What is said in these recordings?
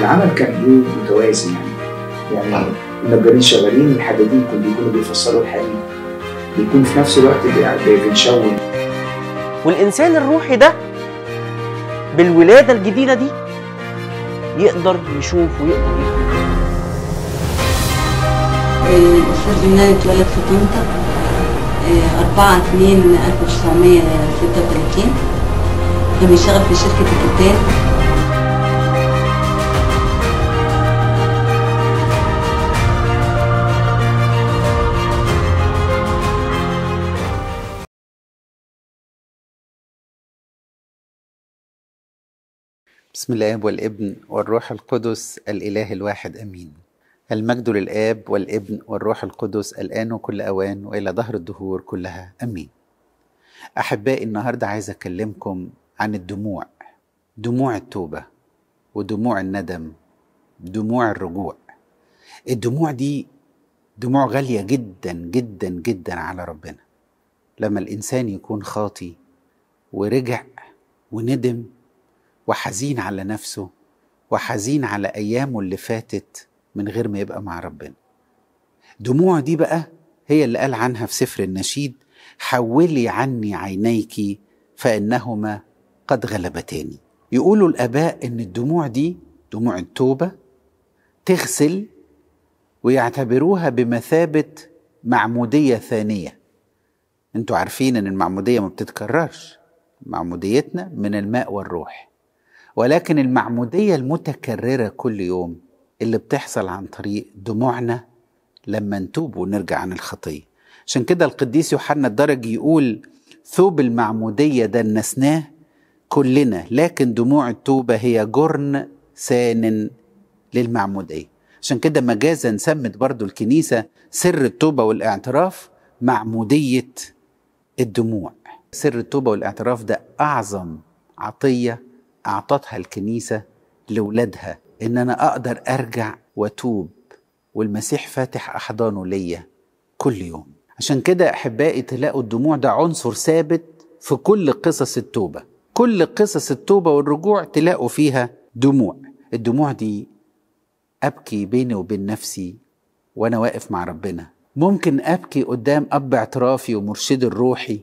العمل كان ايه متوازي يعني يعني النجارين شغالين الحدادين كانوا بيكونوا بيفصلوا الحديد بيكون في نفس الوقت بي- بنشون والإنسان الروحي ده بالولادة الجديدة دي يقدر يشوف ويقدر يفهم الأستاذ يونان اتولد في طنطا 4 2 1936 كان بيشتغل في شركة الكتان بسم الاب والابن والروح القدس الاله الواحد امين المجد للاب والابن والروح القدس الان وكل اوان والى ظهر الدهور كلها امين احبائي النهارده عايز اكلمكم عن الدموع دموع التوبه ودموع الندم دموع الرجوع الدموع دي دموع غاليه جدا جدا جدا على ربنا لما الانسان يكون خاطي ورجع وندم وحزين على نفسه وحزين على ايامه اللي فاتت من غير ما يبقى مع ربنا دموع دي بقى هي اللي قال عنها في سفر النشيد حولي عني عينيك فانهما قد غلبتاني يقولوا الاباء ان الدموع دي دموع التوبه تغسل ويعتبروها بمثابه معموديه ثانيه انتوا عارفين ان المعموديه ما بتتكررش معموديتنا من الماء والروح ولكن المعمودية المتكررة كل يوم اللي بتحصل عن طريق دموعنا لما نتوب ونرجع عن الخطية عشان كده القديس يوحنا الدرج يقول ثوب المعمودية دنسناه كلنا لكن دموع التوبة هي جرن سان للمعمودية عشان كده مجازا سمت برضو الكنيسة سر التوبة والاعتراف معمودية الدموع سر التوبة والاعتراف ده أعظم عطية أعطتها الكنيسة لولادها إن أنا أقدر أرجع وأتوب والمسيح فاتح أحضانه ليا كل يوم عشان كده أحبائي تلاقوا الدموع ده عنصر ثابت في كل قصص التوبة كل قصص التوبة والرجوع تلاقوا فيها دموع الدموع دي أبكي بيني وبين نفسي وأنا واقف مع ربنا ممكن أبكي قدام أب اعترافي ومرشدي الروحي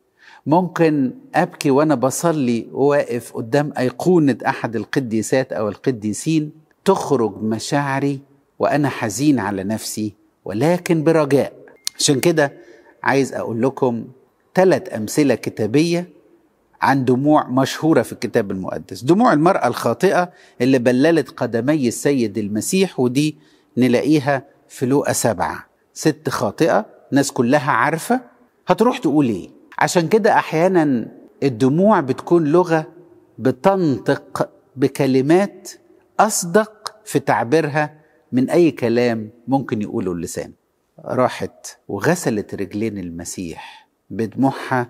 ممكن ابكي وانا بصلي وواقف قدام ايقونه احد القديسات او القديسين تخرج مشاعري وانا حزين على نفسي ولكن برجاء عشان كده عايز اقول لكم ثلاث امثله كتابيه عن دموع مشهوره في الكتاب المقدس دموع المراه الخاطئه اللي بللت قدمي السيد المسيح ودي نلاقيها في لوقا سبعه ست خاطئه ناس كلها عارفه هتروح تقول ايه عشان كده احيانا الدموع بتكون لغه بتنطق بكلمات اصدق في تعبيرها من اي كلام ممكن يقوله اللسان راحت وغسلت رجلين المسيح بدموعها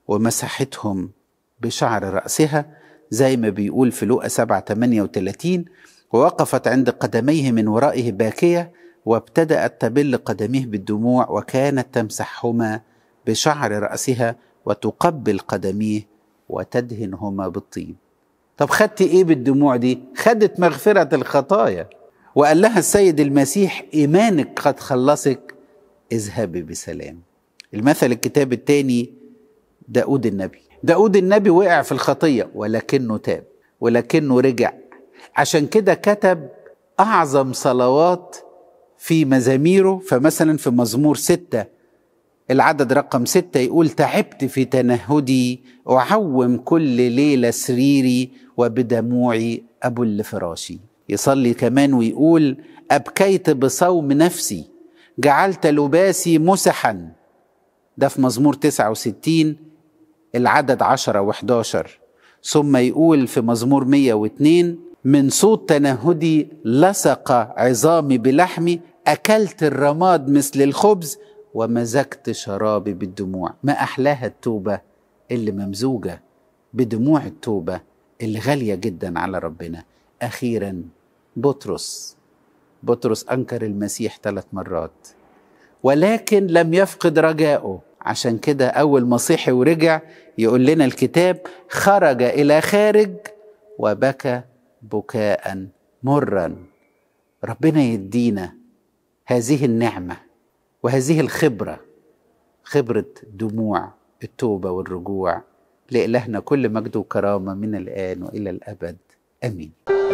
ومسحتهم بشعر رأسها زي ما بيقول في لوقا 7 38 ووقفت عند قدميه من ورائه باكية وابتدأت تبل قدميه بالدموع وكانت تمسحهما بشعر رأسها وتقبل قدميه وتدهنهما بالطيب طب خدت ايه بالدموع دي خدت مغفرة الخطايا وقال لها السيد المسيح إيمانك قد خلصك اذهبي بسلام المثل الكتاب الثاني داود النبي داود النبي وقع في الخطية ولكنه تاب ولكنه رجع عشان كده كتب أعظم صلوات في مزاميره فمثلا في مزمور ستة العدد رقم ستة يقول تعبت في تنهدي أعوم كل ليلة سريري وبدموعي أبل فراشي يصلي كمان ويقول أبكيت بصوم نفسي جعلت لباسي مسحا ده في مزمور 69 العدد 10 و11 ثم يقول في مزمور 102 من صوت تنهدي لصق عظامي بلحمي أكلت الرماد مثل الخبز ومزجت شرابي بالدموع ما أحلاها التوبة اللي ممزوجة بدموع التوبة اللي غالية جدا على ربنا أخيرا بطرس بطرس أنكر المسيح ثلاث مرات ولكن لم يفقد رجاءه عشان كده أول ما صحي ورجع يقول لنا الكتاب خرج إلى خارج وبكى بكاء مرا ربنا يدينا هذه النعمه وهذه الخبره خبره دموع التوبه والرجوع لالهنا كل مجد وكرامه من الان والى الابد امين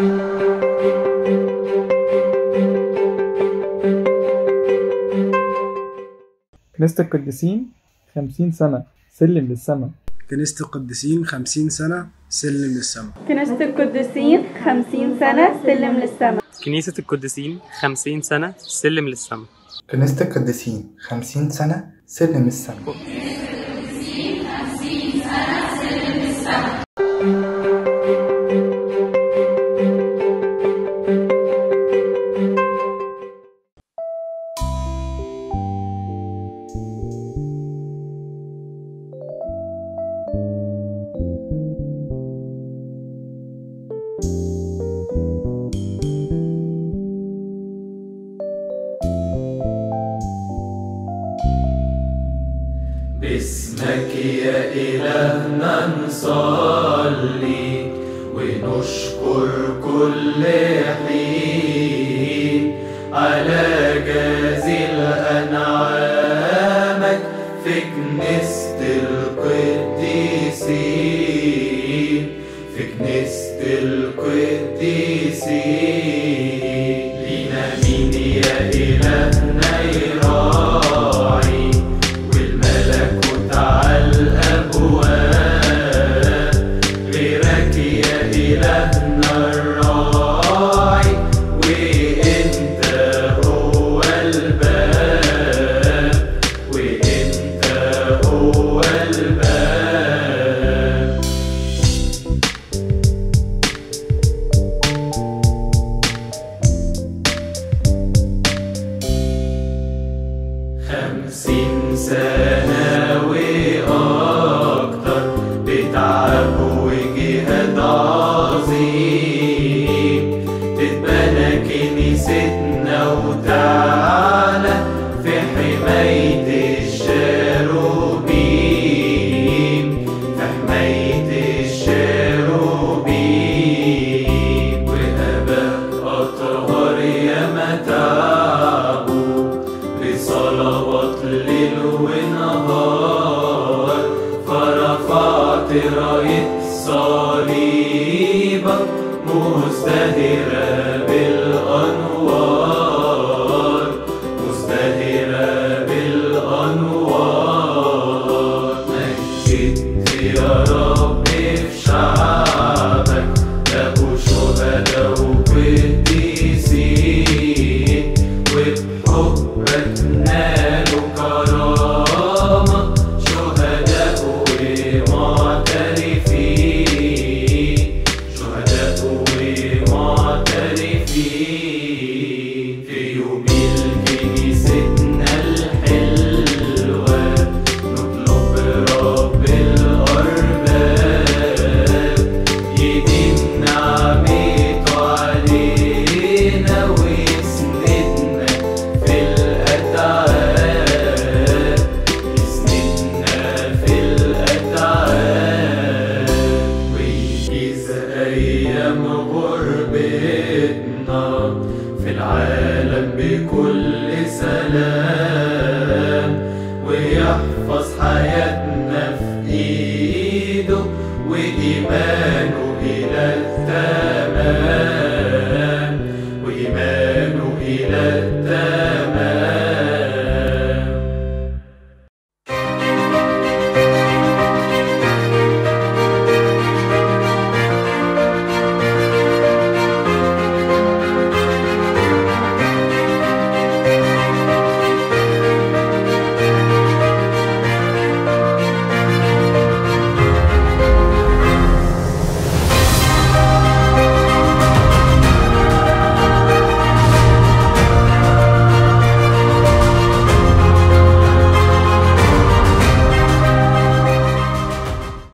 كنيسة القديسين خمسين سنة سلم للسما كنيسة القديسين خمسين سنة سلم للسماء كنيسة القديسين خمسين سنة سلم للسماء كنيسة القديسين خمسين سنة سلم للسما كنيسة القديسين خمسين سنة سلم السما باسمك يا إلهنا نصلي ونشكر كل حين على جزيل أنعامك في كنيسة القديسين في كنيسة القديسين لينا مين يا إلهنا يراعي والملكوت على الأبواب غيرك يا إلهنا الراعي وإنت هو الباب وإنت هو الباب خمسين سنة وأكتر بتعب وجهاد عظيم تتبنى كنيستنا وتعالى في حماية الشاروبيم في حماية الشاروبيم وأباء أطهار ياما تعبوا بصلوات ليل ونهار فرفعت راية صليبك مزدهرة بالأنوار مزدهرة بالأنوار مجدت يا رب في شعبك لقوا شهداء وقديسين وبحبك نالوا كرامة شهداء ومعترفين شهداء ومعترفين في يوم كنيستنا الحلوة نطلب رب الأرباب يديم نعمته علينا ويسندنا في الأتعاب يسندنا في الأتعاب ويجيز أيام غربتنا في العالم بكل سلام ويحفظ حياتنا في إيده وإيمانه إلى التمام